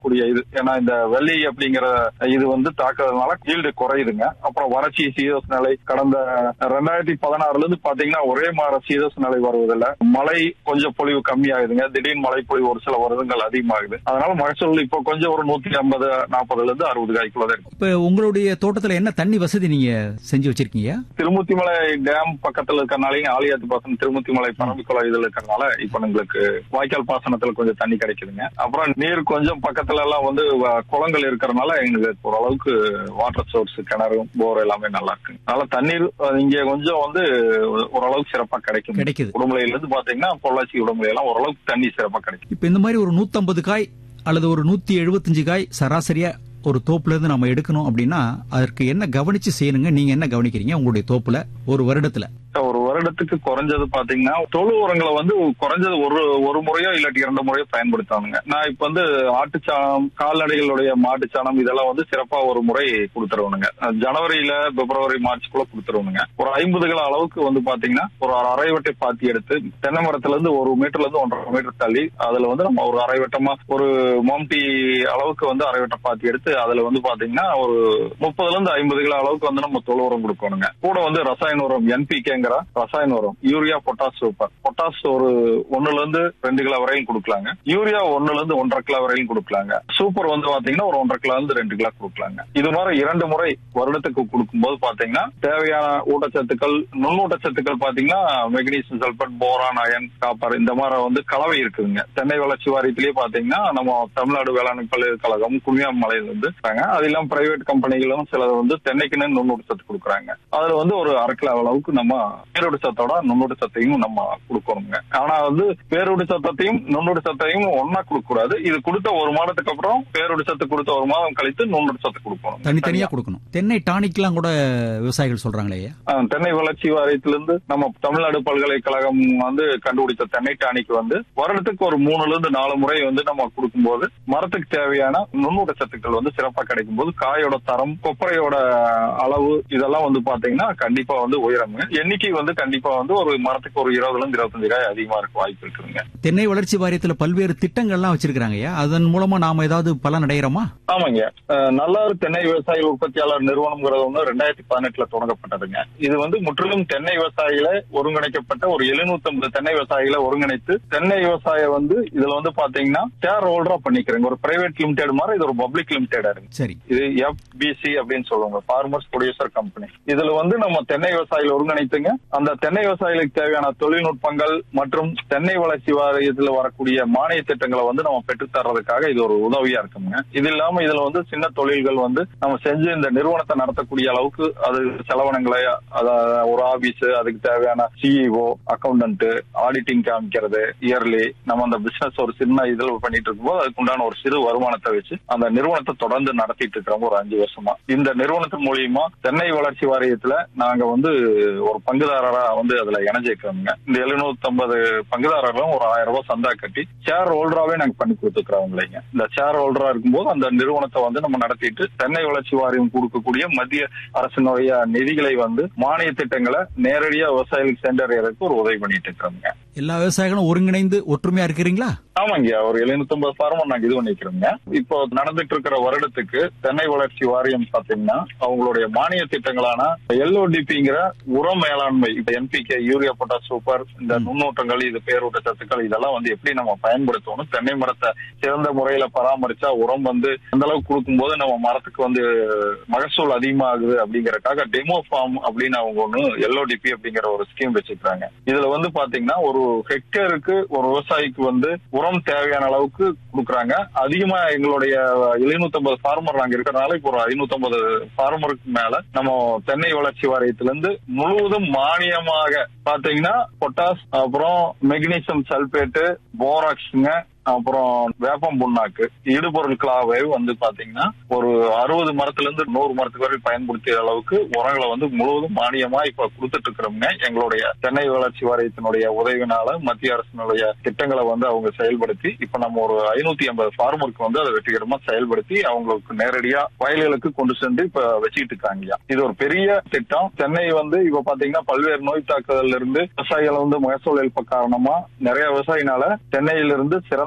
கூடிய இது ஏன்னா இந்த வெள்ளி அப்படிங்கிற இது வந்து தாக்குறதுனால ஈல்டு குறையுதுங்க அப்புறம் வறட்சி சீதோஷ நிலை கடந்த ரெண்டாயிரத்தி பதினாறுல இருந்து பாத்தீங்கன்னா ஒரே மாதிரி சீதோஷ நிலை வருவதில்ல மழை கொஞ்சம் பொழிவு கம்மியாகுதுங்க திடீர்னு மழை பொழிவு ஒரு சில வருடங்கள் அதிகமாகுது அதனால மகசூல் இப்போ கொஞ்சம் ஒரு நூத்தி ஐம்பது நாற்பதுல இருந்து அறுபது காய்க்குள்ளதான் இருக்கு இப்ப உங்களுடைய தோட்டத்துல என்ன தண்ணி வசதி நீங்க செஞ்சு வச்சிருக்கீங்க திருமுத்திமலை டேம் பக்கத்துல இருக்கறனாலையும் ஆலியாத்து பாசனம் திருமுத்திமலை பரம்பிக்குளம் இதுல இருக்கறனால இப்ப எங்களுக்கு வாய்க்கால் பாசனத்துல கொஞ்சம் தண்ணி கிடைக்குதுங்க அப்புறம் நீர் கொஞ்சம் பக்கத்துல எல்லாம் வந்து வ- குளங்கள் இருக்கறனால எங்களுக்கு ஓரளவுக்கு வாட்டர் சோர்ஸ் கிணறு போர் எல்லாமே நல்லா இருக்கு அதனால தண்ணீர் அஹ், இங்க கொஞ்சம் வந்து ஓரளவுக்கு சிறப்பா கிடைக்கும் கிடைக்குது உடுமலையில இருந்து பாத்தீங்கன்னா பொள்ளாச்சி உடுமலை எல்லாம் ஓரளவுக்கு தண்ணி சிறப்பா கிடைக்கும் இப்ப இந்த மாதிரி ஒரு 150 காய் அல்லது ஒரு நூத்தி எழுபத்தஞ்சு காய் சராசரியா ஒரு தோப்புல இருந்து நம்ம எடுக்கணும் அப்படின்னா அதற்கு என்ன கவனிச்சு செய்யணுங்க நீங்க என்ன கவனிக்கிறீங்க உங்களுடைய தோப்புல ஒரு வருடத்துல ஒரு வருடத்துக்கு குறைஞ்சது பாத்தீங்கன்னா தொழு உரங்களை வந்து குறைஞ்சது ஒரு ஒரு முறையோ இல்லாட்டி இரண்டு முறையோ பயன்படுத்தானுங்க நான் இப்ப வந்து ஆட்டுச்சாணம் கால்நடைகளுடைய மாட்டுச்சாணம் இதெல்லாம் வந்து சிறப்பா ஒரு முறை கொடுத்துருவனுங்க ஜனவரியில பிப்ரவரி மார்ச்க்குள்ள கொடுத்துருவனுங்க ஒரு ஐம்பது கிலோ அளவுக்கு வந்து பாத்தீங்கன்னா ஒரு அரை வட்டை பாத்தி எடுத்து தென்னை மரத்துல இருந்து ஒரு மீட்டர்ல இருந்து ஒன்றரை மீட்டர் தள்ளி அதுல வந்து நம்ம ஒரு அரை வட்டமா ஒரு மோம்டி அளவுக்கு வந்து அரை வட்ட பாத்தி எடுத்து அதுல வந்து பாத்தீங்கன்னா ஒரு முப்பதுல இருந்து ஐம்பது கிலோ அளவுக்கு வந்து நம்ம தொழு உரம் கொடுக்கணுங்க கூட வந்து ரசாயன உரம் என்பிகேங்கிற ரசாயன உரம் யூரியா பொட்டாஸ் சூப்பர் பொட்டாஸ் ஒரு ஒண்ணுல இருந்து ரெண்டு கிலோ வரையும் கொடுக்கலாங்க யூரியா ஒண்ணுல இருந்து ஒன்றரை கிலோ வரையும் கொடுக்கலாங்க சூப்பர் வந்து பாத்தீங்கன்னா ஒரு ஒன்றரை கிலோ இருந்து ரெண்டு கிலோ கொடுக்கலாங்க இது மாதிரி இரண்டு முறை வருடத்துக்கு கொடுக்கும்போது பாத்தீங்கன்னா தேவையான ஊட்டச்சத்துக்கள் நுண்ணூட்டச்சத்துக்கள் பாத்தீங்கன்னா magnesium sulphate boron iron copper இந்த மாதிரி வந்து கலவை இருக்குதுங்க தென்னை வளர்ச்சி வாரியத்திலேயே பாத்தீங்கன்னா நம்ம தமிழ்நாடு வேளாண் பல்கலைக்கழகம் குமியாமலையில இருந்து இருக்காங்க அது இல்லாம பிரைவேட் கம்பெனிகளும் சிலர் வந்து தென்னைக்குன்னு நுண்ணூட்டச்சத்து கொடுக்குறாங்க அதுல வந்து ஒரு அரை கிலோ அளவுக்கு நம்ம பேரோடு சத்தோட நுண்ணூட்ட சத்தையும் நம்ம கொடுக்கணுங்க ஆனா வந்து பேரோடு சத்தத்தையும் நுண்ணூட்ட சத்தையும் ஒன்னா கொடுக்க கூடாது இது கொடுத்த ஒரு மாதத்துக்கு அப்புறம் பேரோடு சத்து கொடுத்த ஒரு மாதம் கழித்து நுண்ணூட்ட சத்து கொடுக்கணும் தனித்தனியா கொடுக்கணும் தென்னை டானிக்லாம் கூட விவசாயிகள் சொல்றாங்களே ஐயா. ஆஹ், தென்னை வளர்ச்சி வாரியத்திலிருந்து நம்ம தமிழ்நாடு பல்கலைக்கழகம் வந்து கண்டுபிடித்த தென்னை டானிக்கு வந்து வருடத்துக்கு ஒரு மூணுல இருந்து நாலு முறை வந்து நம்ம கொடுக்கும்போது மரத்துக்கு தேவையான நுண்ணூட்ட சத்துக்கள் வந்து சிறப்பா கிடைக்கும் போது காயோட தரம் கொப்பரையோட அளவு இதெல்லாம் வந்து பாத்தீங்கன்னா கண்டிப்பா வந்து உயரமுங்க எண்ணிக்கை வந்து கண்டிப்பா வந்து ஒரு மரத்துக்கு ஒரு இருபதுல இருந்து இருபத்தஞ்சு காய் அதிகமா இருக்க வாய்ப்பு இருக்குதுங்க தென்னை வளர்ச்சி வாரியத்துல பல்வேறு திட்டங்கள்லாம் வச்சிருக்காங்க ஐயா அதன் மூலமா நாம ஏதாவது பலன் அடைகிறோமா ஆமாங்க அஹ், நல்லாறு தென்னை விவசாய உற்பத்தியாளர் நிறுவனம்ங்கிறது வந்து ரெண்டாயிரத்தி பதினெட்டுல தொடங்கப்பட்டதுங்க இது வந்து முற்றிலும் தென்னை விவசாயிகளை ஒருங்கிணைக்கப்பட்ட ஒரு 750 தென்னை விவசாயிகளை ஒருங்கிணைத்து தென்னை விவசாய வந்து இதுல வந்து பாத்தீங்கன்னா ஷேர் ஹோல்டரா பண்ணிக்கிறேங்க ஒரு பிரைவேட் லிமிடெட் மாதிரி இது ஒரு பப்ளிக் லிமிடெடா இருக்கு சரி இது எஃபிசி அப்படின்னு சொல்லுவாங்க ஃபார்மர்ஸ் ப்ரொடியூசர் கம்பெனி இதுல வந்து நம்ம தென்னை விவசாயிகள் ஒருங்கிணைத்துங்க அந்த தென்னை விவசாயிகளுக்கு தேவையான தொழில்நுட்பங்கள் மற்றும் தென்னை வளர்ச்சி வாரியத்துல வரக்கூடிய மானிய திட்டங்களை வந்து நம்ம பெற்றுத் தர்றதுக்காக இது ஒரு உதவியா இருக்குங்க இது இல்லாம இதுல வந்து சின்ன தொழில்கள் வந்து நம்ம செஞ்சு இந்த நிறுவனத்தை நடத்தக்கூடிய அளவுக்கு அது செலவினங்களை அதாவது ஒரு ஆபீஸ் அதுக்கு தேவையான சிஇஓ அக்கௌண்டன்ட் ஆடிட்டிங் காமிக்கிறது இயர்லி நம்ம அந்த பிசினஸ் ஒரு சின்ன இதுல பண்ணிட்டு இருக்கும்போது அதுக்கு உண்டான ஒரு சிறு வருமானத்தை வச்சு அந்த நிறுவனத்தை தொடர்ந்து நடத்திட்டு இருக்கிறோம் ஒரு அஞ்சு வருஷமா இந்த நிறுவனத்தின் மூலியமா தென்னை வளர்ச்சி வாரியத்துல நாங்க வந்து ஒரு பங்குதாரரா வந்து அதுல இணைஞ்சிருக்கிறோங்க இந்த 750 பங்குதாரர்களும் ஒரு ஆயிரம் ரூபாய் சந்தா கட்டி ஷேர் ஹோல்டராவே நாங்க பண்ணி கொடுத்துக்கிறோம் இந்த ஷேர் ஹோல்டரா இருக்கும்போது அந்த நிறுவனத்தை வந்து நம்ம நடத்திட்டு தென்னை வளர்ச்சி வாரியம் கொடுக்கக்கூடிய மத்திய அரசினுடைய நிதிகளை வந்து மானிய திட்டங்களை நேரடியா விவசாயிகளுக்கு சென்றடைறதுக்கு ஒரு உதவி பண்ணிட்டு இருக்கிறோங்க எல்லா விவசாயிகளும் ஒருங்கிணைந்து ஒற்றுமையா இருக்கிறீங்களா ஆமாங்க ஒரு 750 ஃபார்மர் நாங்க இது பண்ணிக்கிறோங்க இப்போ நடந்துட்டு இருக்கிற வருடத்துக்கு தென்னை வளர்ச்சி வாரியம் பாத்தீங்கன்னா அவங்களுடைய மானிய திட்டங்களான எல்ஓடிபிங்கிற உர மேலாண்மை இப்ப என்பிகே யூரியா பொட்டாஸ் சூப்பர் இந்த நுண்ணூட்டங்கள் இது பேரூட்ட சத்துக்கள் இதெல்லாம் வந்து எப்படி நம்ம பயன்படுத்தணும் தென்னை மரத்தை சிறந்த முறையில பராமரிச்சா உரம் வந்து அந்த அளவுக்கு கொடுக்கும்போது நம்ம மரத்துக்கு வந்து மகசூல் அதிகமாகுது அப்படிங்கறக்காக டெமோ ஃபார்ம் அப்படின்னு அவங்க ஒண்ணு எல்ஓடிபி அப்படிங்கிற ஒரு ஸ்கீம் வச்சிருக்காங்க இதுல வந்து பாத்தீங்கன்னா ஒரு ஹெக்டேருக்கு ஒரு விவசாயிக்கு வந்து உரம் தேவையான அளவுக்கு கொடுக்குறாங்க அதிகமா எங்களுடைய 750 ஃபார்மர் நாங்க இருக்கிறனால இப்போ ஒரு 550 ஃபார்மருக்கு மேல நம்ம தென்னை வளர்ச்சி வாரியத்திலிருந்து முழுவதும் மானியமாக பாத்தீங்கன்னா பொட்டாஸ் அப்புறம் மெக்னீசியம் சல்பேட்டு போராக்ஸுங்க அப்புறம் வேப்பம் புண்ணாக்கு இடுபொருட்களாகவே வந்து பாத்தீங்கன்னா ஒரு அறுபது மரத்துல இருந்து நூறு மரத்துக்கு வரை பயன்படுத்திய அளவுக்கு உரங்களை வந்து முழுவதும் மானியமா இப்ப கொடுத்துட்டு இருக்கிறோம்ங்க எங்களுடைய தென்னை வளர்ச்சி வாரியத்தினுடைய உதவினால மத்திய அரசினுடைய திட்டங்களை வந்து அவங்க செயல்படுத்தி இப்ப நம்ம ஒரு ஐநூத்தி ஐம்பது ஃபார்மருக்கு வந்து அதை வெற்றிகரமா செயல்படுத்தி அவங்களுக்கு நேரடியா வயல்களுக்கு கொண்டு சென்று இப்ப வச்சுக்கிட்டு இருக்காங்க இது ஒரு பெரிய திட்டம் சென்னை வந்து இப்ப பாத்தீங்கன்னா பல்வேறு நோய் தாக்குதல்ல இருந்து விவசாயிகள் வந்து மகசூல் இழப்பு காரணமா நிறைய விவசாயினால சென்னையிலிருந்து சிறந்த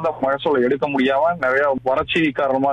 சிறந்த மகசூலை எடுக்க முடியாம நிறைய வறட்சி காரணமா